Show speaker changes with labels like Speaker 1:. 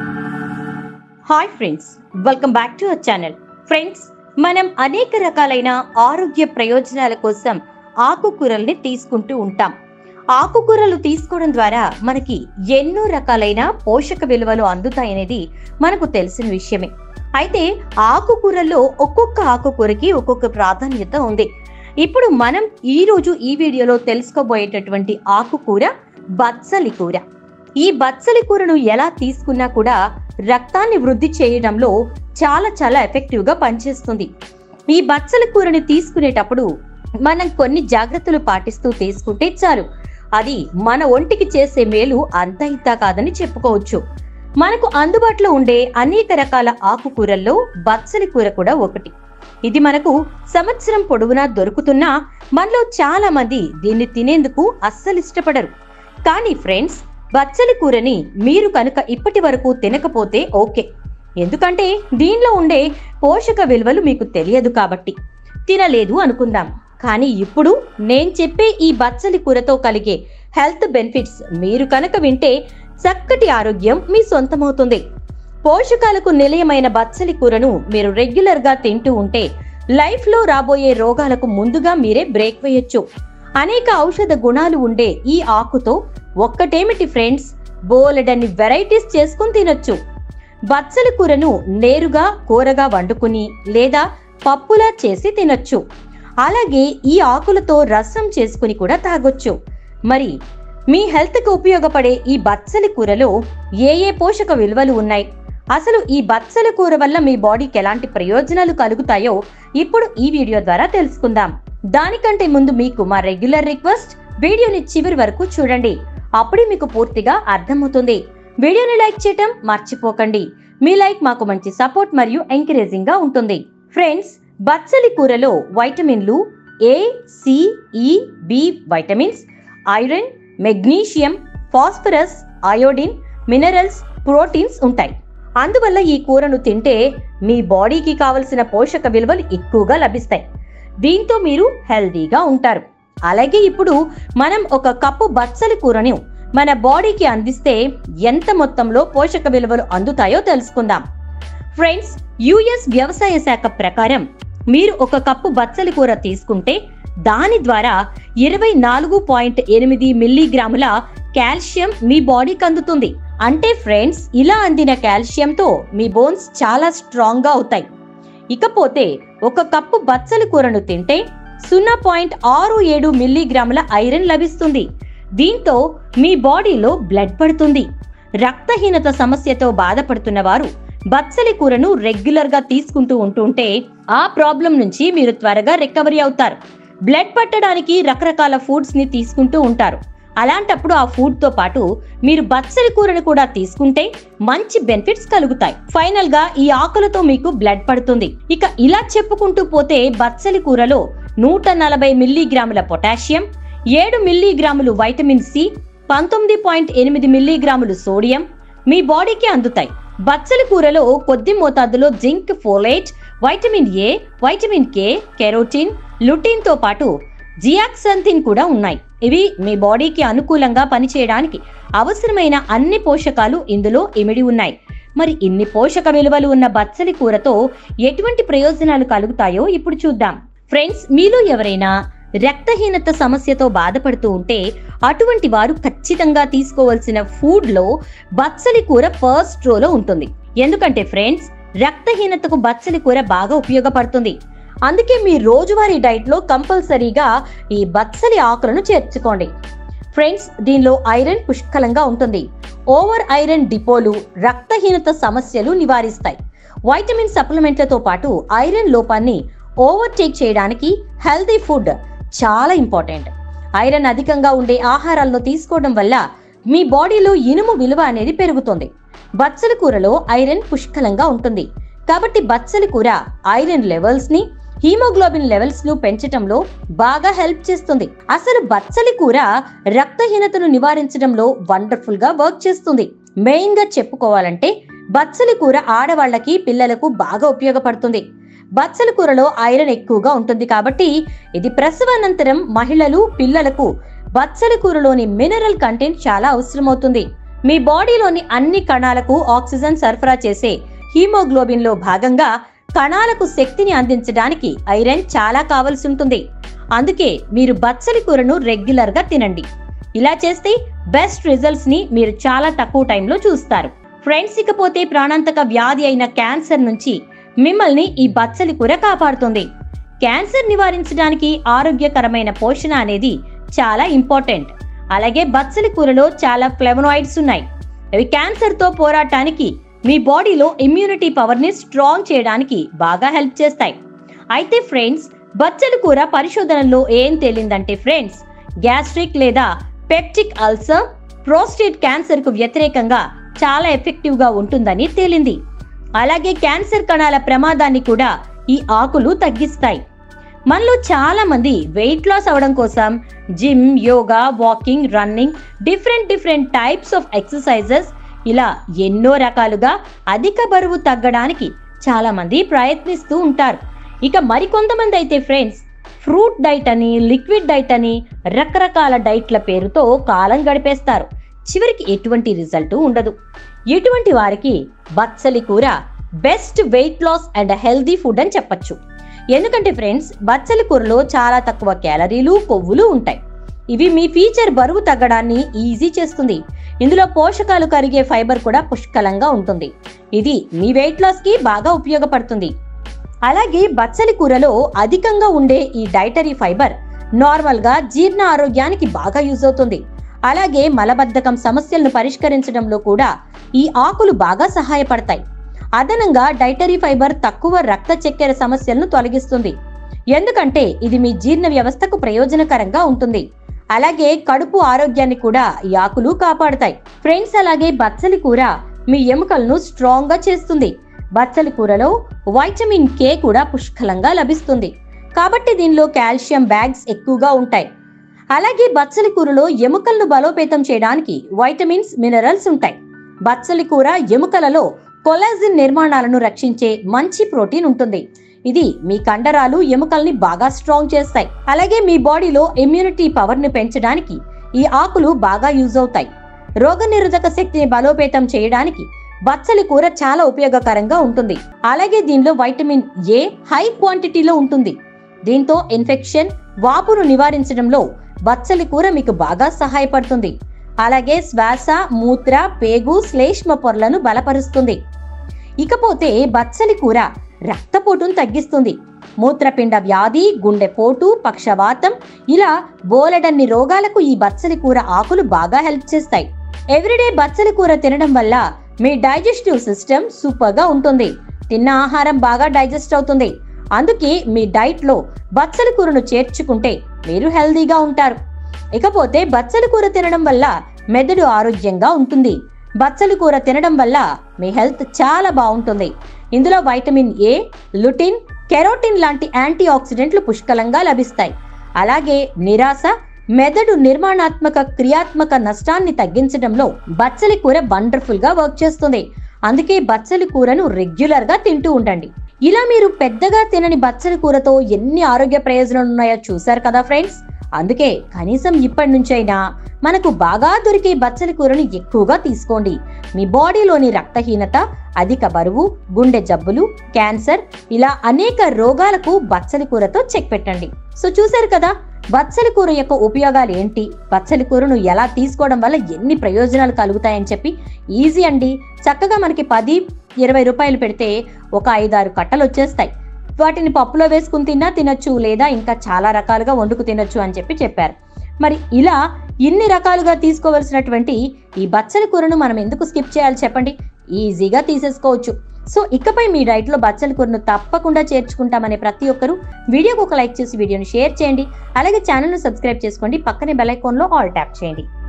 Speaker 1: hi friends welcome back to our channel friends మనం అనేక రకాలైన ఆరోగ్య ప్రయోజనాల కోసం ఆకుకూరల్ని తీసుకుంటూ ఉంటాం ఆకుకూరలు తీసుకోవడం ద్వారా మనకి ఎన్నో రకాలైన పోషక విలువలు అందుతాయనేది మనకు తెలిసిన విషయమే అయితే ఆకుకూరల్లో ఒక్కొక్క ఆకుకూరకి ఒక్కొక్క ప్రాధాన్యత ఉంది ఇప్పుడు మనం ఈ రోజు ఈ వీడియోలో తెలుసుకోబోయేటటువంటి ఆకుకూర బత్సలి కూర ఈ బత్సలి కూరను ఎలా తీసుకున్నా కూడా రక్తాన్ని వృద్ధి చేయడంలో చాలా చాలా ఎఫెక్టివ్ గా పనిచేస్తుంది ఈ బచ్చల కూరని తీసుకునేటప్పుడు మనం కొన్ని జాగ్రత్తలు పాటిస్తూ తీసుకుంటే చాలు అది మన ఒంటికి చేసే మేలు అంత ఇంత కాదని చెప్పుకోవచ్చు మనకు అందుబాటులో ఉండే అనేక రకాల ఆకుకూరల్లో బచ్చలి కూర కూడా ఒకటి ఇది మనకు సంవత్సరం పొడవునా దొరుకుతున్నా మనలో చాలా మంది దీన్ని తినేందుకు అస్సలు ఇష్టపడరు కానీ ఫ్రెండ్స్ బచ్చలి కూరని మీరు కనుక ఇప్పటి వరకు తినకపోతే ఓకే ఎందుకంటే దీనిలో ఉండే పోషక విలువలు మీకు తెలియదు కాబట్టి తినలేదు అనుకుందాం కానీ ఇప్పుడు నేను చెప్పే ఈ బచ్చలి కూరతో కలిగే హెల్త్ బెనిఫిట్స్ మీరు కనుక వింటే చక్కటి ఆరోగ్యం మీ సొంతమవుతుంది పోషకాలకు నిలయమైన బచ్చలి కూరను మీరు రెగ్యులర్ గా తింటూ ఉంటే లైఫ్ లో రాబోయే రోగాలకు ముందుగా మీరే బ్రేక్ వేయొచ్చు అనేక ఔషధ గుణాలు ఉండే ఈ ఆకుతో ఒక్కటేమిటి ఫ్రెండ్స్ బోలెడన్ని వెరైటీస్ చేసుకుని తినొచ్చు బచ్చలి కూరను నేరుగా కూరగా వండుకుని లేదా పప్పులా చేసి తినొచ్చు అలాగే ఈ ఆకులతో రసం చేసుకుని కూడా తాగొచ్చు మరి మీ హెల్త్కి ఉపయోగపడే ఈ బచ్చలి కూరలో ఏ ఏ పోషక విలువలు ఉన్నాయి అసలు ఈ బచ్చలి కూర వల్ల మీ బాడీకి ఎలాంటి ప్రయోజనాలు కలుగుతాయో ఇప్పుడు ఈ వీడియో ద్వారా తెలుసుకుందాం దానికంటే ముందు మీకు మా రెగ్యులర్ రిక్వెస్ట్ వీడియోని చివరి వరకు చూడండి అప్పుడే మీకు పూర్తిగా అర్థమవుతుంది వీడియోని లైక్ చేయటం మర్చిపోకండి మీ లైక్ మాకు మంచి సపోర్ట్ మరియు ఎంకరేజింగ్ గా ఉంటుంది ఫ్రెండ్స్ బచ్చలి కూరలో వైటమిన్లు A C E B vitamins iron magnesium phosphorus iodine minerals proteins ఉంటాయి అందువల్ల ఈ కూరను తింటే మీ బాడీకి కావలసిన పోషక విలువలు ఎక్కువగా లభిస్తాయి దీంతో మీరు హెల్దీగా ఉంటారు అలాగే ఇప్పుడు మనం ఒక కప్పు బచ్చలి కూరని మన బాడీకి అందిస్తే ఎంత మొత్తంలో పోషక విలువలు అందుతాయో తెలుసుకుందాం ఫ్రెండ్స్ యుఎస్ వ్యవసాయ శాఖ ప్రకారం మీరు ఒక కప్పు బచ్చలి కూర తీసుకుంటే దాని ద్వారా ఇరవై నాలుగు పాయింట్ ఎనిమిది మిల్లీగ్రాముల కాల్షియం మీ బాడీకి అందుతుంది అంటే ఫ్రెండ్స్ ఇలా అందిన కాల్షియంతో మీ బోన్స్ చాలా స్ట్రాంగ్ గా అవుతాయి ఇకపోతే ఒక కప్పు బచ్చలి కూరను తింటే సున్నా పాయింట్ ఆరు ఏడు మిల్లీగ్రాముల ఐరన్ లభిస్తుంది దీంతో మీ బాడీలో బ్లడ్ పడుతుంది రక్తహీనత సమస్యతో బాధపడుతున్న వారు బచ్చలి కూరను రెగ్యులర్ గా తీసుకుంటూ ఉంటుంటే ఆ ప్రాబ్లం నుంచి మీరు త్వరగా రికవరీ అవుతారు బ్లడ్ పట్టడానికి రకరకాల ఫుడ్స్ ని తీసుకుంటూ ఉంటారు అలాంటప్పుడు ఆ ఫుడ్ తో పాటు మీరు బచ్చలి కూరను కూడా తీసుకుంటే మంచి బెనిఫిట్స్ కలుగుతాయి ఫైనల్ గా ఈ ఆకులతో మీకు బ్లడ్ పడుతుంది ఇక ఇలా చెప్పుకుంటూ పోతే బచ్చలి కూరలో నూట నలభై మిల్లీగ్రాముల పొటాషియం ఏడు మిల్లీగ్రాములు వైటమిన్ సి పంతొమ్మిది పాయింట్ ఎనిమిది మిల్లీగ్రాములు సోడియం మీ బాడీకి అందుతాయి బచ్చలి కూరలో కొద్ది మోతాదులో zinc folate vitamin A vitamin K carotene lutein తో పాటు జియాక్సంథిన్ కూడా ఉన్నాయి ఇవి మీ బాడీకి అనుకూలంగా పనిచేయడానికి అవసరమైన అన్ని పోషకాలు ఇందులో ఇమిడి ఉన్నాయి మరి ఇన్ని పోషక విలువలు ఉన్న బచ్చలి కూరతో ఎటువంటి ప్రయోజనాలు కలుగుతాయో ఇప్పుడు చూద్దాం ఫ్రెండ్స్ మీలో ఎవరైనా రక్తహీనత సమస్యతో బాధపడుతూ ఉంటే అటువంటి వారు ఖచ్చితంగా తీసుకోవాల్సిన ఫుడ్ లో బచ్చలి కూర ఫస్ట్ రోలో ఉంటుంది ఎందుకంటే ఫ్రెండ్స్ రక్తహీనతకు బచ్చలి కూర బాగా ఉపయోగపడుతుంది అందుకే మీ రోజువారీ డైట్ లో కంపల్సరీగా ఈ బచ్చలి ఆకులను చేర్చుకోండి ఫ్రెండ్స్ దీనిలో ఐరన్ పుష్కలంగా ఉంటుంది ఓవర్ ఐరన్ డిపోలు రక్తహీనత సమస్యలు నివారిస్తాయి వైటమిన్ సప్లిమెంట్లతో పాటు ఐరన్ లోపాన్ని ఓవర్టేక్ చేయడానికి హెల్తీ ఫుడ్ చాలా ఇంపార్టెంట్ ఐరన్ అధికంగా ఉండే ఆహారాలను తీసుకోవడం వల్ల మీ బాడీలో ఇనుము విలువ అనేది పెరుగుతుంది బచ్చలి కూరలో ఐరన్ పుష్కలంగా ఉంటుంది కాబట్టి బచ్చలి కూర ఐరన్ లెవెల్స్ ని హీమోగ్లోబిన్ లెవెల్స్ ను పెంచటంలో బాగా హెల్ప్ చేస్తుంది అసలు బచ్చలి కూర రక్తహీనతను నివారించడంలో వండర్ఫుల్ గా వర్క్ చేస్తుంది మెయిన్ గా చెప్పుకోవాలంటే బచ్చలి కూర ఆడవాళ్ళకి పిల్లలకు బాగా ఉపయోగపడుతుంది బచ్చల కూరలో ఐరన్ ఎక్కువగా ఉంటుంది కాబట్టి ఇది ప్రసవానంతరం మహిళలు పిల్లలకు బచ్చల కూరలోని మినరల్ కంటెంట్ చాలా అవసరమవుతుంది మీ బాడీలోని అన్ని కణాలకు ఆక్సిజన్ సరఫరా చేసే హీమోగ్లోబిన్ లో భాగంగా కణాలకు శక్తిని అందించడానికి ఐరన్ చాలా కావలసి ఉంటుంది అందుకే మీరు బచ్చలి కూరను రెగ్యులర్ గా తినండి ఇలా చేస్తే బెస్ట్ రిజల్ట్స్ ని మీరు చాలా తక్కువ టైంలో చూస్తారు ఫ్రెండ్స్ ఇకపోతే ప్రాణాంతక వ్యాధి అయిన క్యాన్సర్ నుంచి మిమ్మల్ని ఈ బచ్చలి కూర కాపాడుతుంది క్యాన్సర్ నివారించడానికి ఆరోగ్యకరమైన పోషణ అనేది చాలా ఇంపార్టెంట్ అలాగే బచ్చలి కూరలో చాలా ఫ్లెవనాయిడ్స్ ఉన్నాయి అవి క్యాన్సర్ తో పోరాటానికి మీ బాడీలో ఇమ్యూనిటీ పవర్ ని స్ట్రాంగ్ చేయడానికి బాగా హెల్ప్ చేస్తాయి అయితే ఫ్రెండ్స్ బచ్చలి కూర పరిశోధనలో ఏం తేలిందంటే ఫ్రెండ్స్ గ్యాస్ట్రిక్ లేదా పెప్టిక్ అల్సర్ ప్రోస్టేట్ క్యాన్సర్ కు వ్యతిరేకంగా చాలా ఎఫెక్టివ్ గా ఉంటుందని తేలింది అలాగే క్యాన్సర్ కణాల ప్రమాదాన్ని కూడా ఈ ఆకులు తగ్గిస్తాయి మనలో చాలా మంది వెయిట్ లాస్ అవడం కోసం gym yoga walking running different different types of exercises ఇలా ఎన్నో రకాలుగా అధిక బరువు తగ్గడానికి చాలా మంది ప్రయత్నిస్తూ ఉంటారు ఇక మరికొంతమంది అయితే ఫ్రెండ్స్ ఫ్రూట్ డైట్ అని లిక్విడ్ డైట్ అని రకరకాల డైట్ల పేరుతో కాలం గడిపేస్తారు చివరికి ఎటువంటి రిజల్ట్ ఉండదు ఇటువంటి వారికి బచ్చలి కూర best weight loss and healthy food అని చెప్పొచ్చు ఎందుకంటే ఫ్రెండ్స్ బచ్చలి కూరలో చాలా తక్కువ క్యాలరీలు కొవ్వులు ఉంటాయి ఇవి మీ ఫీచర్ బరువు తగ్గడాన్ని ఈజీ చేస్తుంది ఇందులో పోషకాలు కరిగే ఫైబర్ కూడా పుష్కలంగా ఉంటుంది ఇది మీ వెయిట్ లాస్ కి బాగా ఉపయోగపడుతుంది అలాగే బచ్చలి కూరలో అధికంగా ఉండే ఈ డైటరీ ఫైబర్ నార్మల్ గా జీర్ణ ఆరోగ్యానికి బాగా యూజ్ అవుతుంది అలాగే మలబద్ధకం సమస్యలను పరిష్కరించడంలో కూడా ఈ ఆకులు బాగా సహాయపడతాయి అదనంగా డైటరీ ఫైబర్ తక్కువ రక్త చక్కెర సమస్యలను తొలగిస్తుంది ఎందుకంటే ఇది మీ జీర్ణ వ్యవస్థకు ప్రయోజనకరంగా ఉంటుంది అలాగే కడుపు ఆరోగ్యాన్ని కూడా ఈ ఆకులు కాపాడుతాయి ఫ్రెండ్స్ అలాగే బచ్చలి కూర మీ ఎముకలను స్ట్రాంగ్ గా చేస్తుంది బచ్చలి కూరలో వైటమిన్ కే కూడా పుష్కలంగా లభిస్తుంది కాబట్టి దీనిలో కాల్షియం బ్యాగ్స్ ఎక్కువగా ఉంటాయి అలాగే బచ్చలి కూరలో ఎముకలను బలోపేతం చేయడానికి వైటమిన్స్ మినరల్స్ ఉంటాయి బచ్చలి కూర ఎముకలలో కొలాజిన్ నిర్మాణాలను రక్షించే మంచి ప్రోటీన్ ఉంటుంది ఇది మీ కండరాలు ఎముకల్ని బాగా స్ట్రాంగ్ చేస్తాయి అలాగే మీ బాడీలో ఇమ్యూనిటీ పవర్ ని పెంచడానికి ఈ ఆకులు బాగా యూజ్ అవుతాయి రోగనిరోధక శక్తిని బలోపేతం చేయడానికి బచ్చలి కూర చాలా ఉపయోగకరంగా ఉంటుంది అలాగే దీనిలో వైటమిన్ ఏ హై క్వాంటిటీలో ఉంటుంది దీంతో ఇన్ఫెక్షన్ వాపును నివారించడంలో బచ్చలి కూర మీకు బాగా సహాయపడుతుంది అలాగే శ్వాస మూత్ర పేగు శ్లేష్మ పొరలను బలపరుస్తుంది ఇకపోతే బచ్చలి కూర రక్తపోటును తగ్గిస్తుంది మూత్రపిండ వ్యాధి గుండెపోటు పక్షవాతం ఇలా బోలెడన్ని రోగాలకు ఈ బచ్చలి కూర ఆకులు బాగా హెల్ప్ చేస్తాయి ఎవ్రీడే బచ్చలి కూర తినడం వల్ల మీ డైజెస్టివ్ సిస్టమ్ సూపర్ గా ఉంటుంది తిన్న ఆహారం బాగా డైజెస్ట్ అవుతుంది అందుకే మీ డైట్ లో బచ్చలి కూరను చేర్చుకుంటే మీరు హెల్దీగా ఉంటారు ఇకపోతే బచ్చలి కూర తినడం వల్ల మెదడు ఆరోగ్యంగా ఉంటుంది బచ్చలి కూర తినడం వల్ల మీ హెల్త్ చాలా బాగుంటుంది ఇందులో వైటమిన్ ఏ లుటిన్ కెరోటిన్ లాంటి యాంటీ ఆక్సిడెంట్లు పుష్కలంగా లభిస్తాయి అలాగే నిరాశ మెదడు నిర్మాణాత్మక క్రియాత్మక నష్టాన్ని తగ్గించడంలో బచ్చలి కూర వండర్ఫుల్ గా వర్క్ చేస్తుంది అందుకే బచ్చలి కూరను రెగ్యులర్ గా తింటూ ఉండండి ఇలా మీరు పెద్దగా తినని బచ్చలి కూరతో ఎన్ని ఆరోగ్య ప్రయోజనాలు ఉన్నాయో చూశారు కదా ఫ్రెండ్స్ అందుకే కనీసం ఇప్పటి నుంచైనా మనకు బాగా దొరికే బచ్చలి కూరను ఎక్కువగా తీసుకోండి మీ బాడీలోని రక్తహీనత అధిక బరువు గుండె జబ్బులు క్యాన్సర్ ఇలా అనేక రోగాలకు బచ్చలి కూరతో చెక్ పెట్టండి సో చూశారు కదా బచ్చలి కూర యొక్క ఉపయోగాలు ఏంటి బచ్చలి కూరను ఎలా తీసుకోవడం వల్ల ఎన్ని ప్రయోజనాలు కలుగుతాయని చెప్పి ఈజీ అండి చక్కగా మనకి పది ఇరవై రూపాయలు పెడితే ఒక ఐదారు కట్టలు వచ్చేస్తాయి వాటిని పప్పులో వేసుకుని తిన్నా తినొచ్చు లేదా ఇంకా చాలా రకాలుగా వండుకు తినొచ్చు అని చెప్పి చెప్పారు మరి ఇలా ఇన్ని రకాలుగా తీసుకోవలసినటువంటి ఈ బచ్చలి కూరను మనం ఎందుకు స్కిప్ చేయాలి చెప్పండి ఈజీగా తీసేసుకోవచ్చు సో ఇకపై మీ డైట్లో బచ్చలి కూరను తప్పకుండా చేర్చుకుంటామనే ప్రతి ఒక్కరూ వీడియోకి ఒక లైక్ చేసి వీడియోని షేర్ చేయండి అలాగే ఛానల్ను సబ్స్క్రైబ్ చేసుకోండి పక్కనే బెల్ ఐకాన్లో ఆల్ ట్యాప్ చేయండి